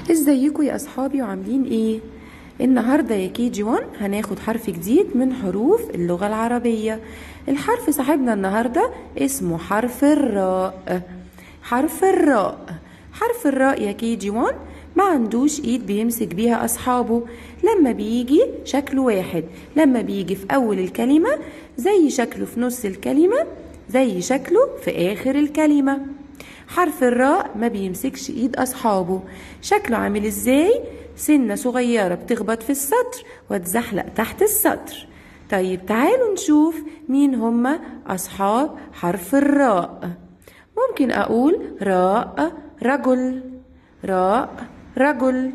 ازيكم يا اصحابي وعاملين ايه النهارده يا كي جي 1 هناخد حرف جديد من حروف اللغه العربيه الحرف صاحبنا النهارده اسمه حرف الراء حرف الراء حرف الراء يا كي جي 1 ما عندوش ايد بيمسك بيها اصحابه لما بيجي شكله واحد لما بيجي في اول الكلمه زي شكله في نص الكلمه زي شكله في اخر الكلمه حرف الراء ما بيمسكش ايد اصحابه شكله عامل ازاي سنة صغيرة بتخبط في السطر وتزحلق تحت السطر طيب تعالوا نشوف مين هما اصحاب حرف الراء ممكن اقول راء رجل راء رجل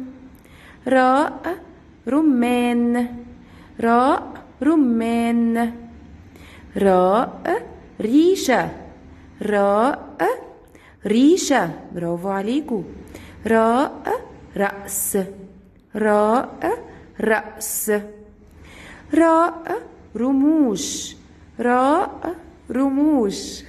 راء رمان راء رمان راء ريشة راء ريشة برافو عليكم راء رأس راء رأس راء رموش راء رموش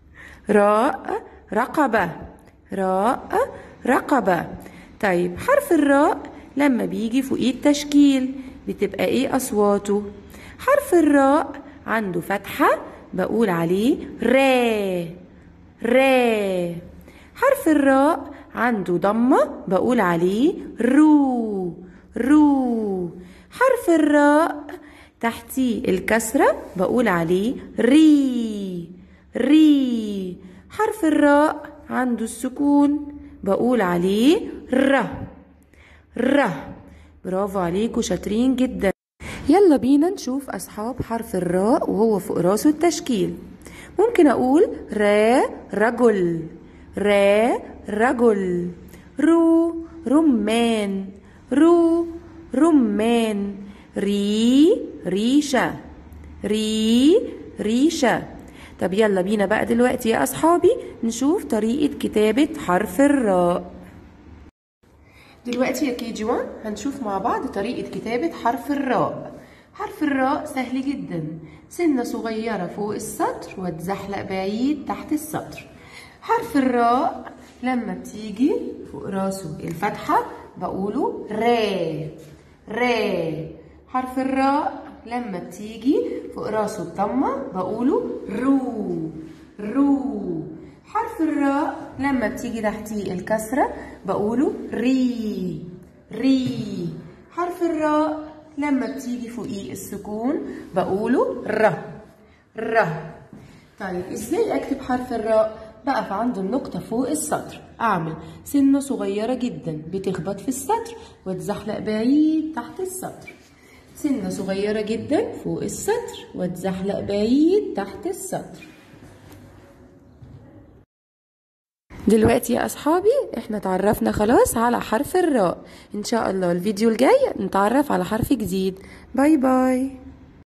راء رقبة راء رقبة طيب حرف الراء لما بيجي فوقيه التشكيل بتبقى ايه أصواته حرف الراء عنده فتحة بقول عليه را را حرف الراء عنده ضمة بقول عليه رو رو حرف الراء تحتيه الكسرة بقول عليه ري ري حرف الراء عنده السكون بقول عليه ر ر برافو عليكم شاطرين جدا يلا بينا نشوف أصحاب حرف الراء وهو فوق راسه التشكيل ممكن أقول را رجل را رجل رو رمان رو رمان ري ريشة ري ريشة طب يلا بينا بقى دلوقتي يا أصحابي نشوف طريقة كتابة حرف الراء دلوقتي يا كي جي 1 هنشوف مع بعض طريقة كتابة حرف الراء حرف الراء سهل جدا سنة صغيرة فوق السطر وتزحلق بعيد تحت السطر حرف الراء لما بتيجي فوق راسه الفتحة بقوله را را حرف الراء لما بتيجي فوق راسه الضمة بقوله رو رو حرف الراء لما بتيجي تحتيه الكسرة بقوله ري ري حرف الراء لما بتيجي فوقيه السكون بقوله ر ر طيب ازاي اكتب حرف الراء بقف عند النقطة فوق السطر أعمل سنة صغيرة جدا بتخبط في السطر وتزحلق بعيد تحت السطر سنة صغيرة جدا فوق السطر وتزحلق بعيد تحت السطر دلوقتي يا أصحابي احنا تعرفنا خلاص على حرف الراء إن شاء الله الفيديو الجاي نتعرف على حرف جديد باي باي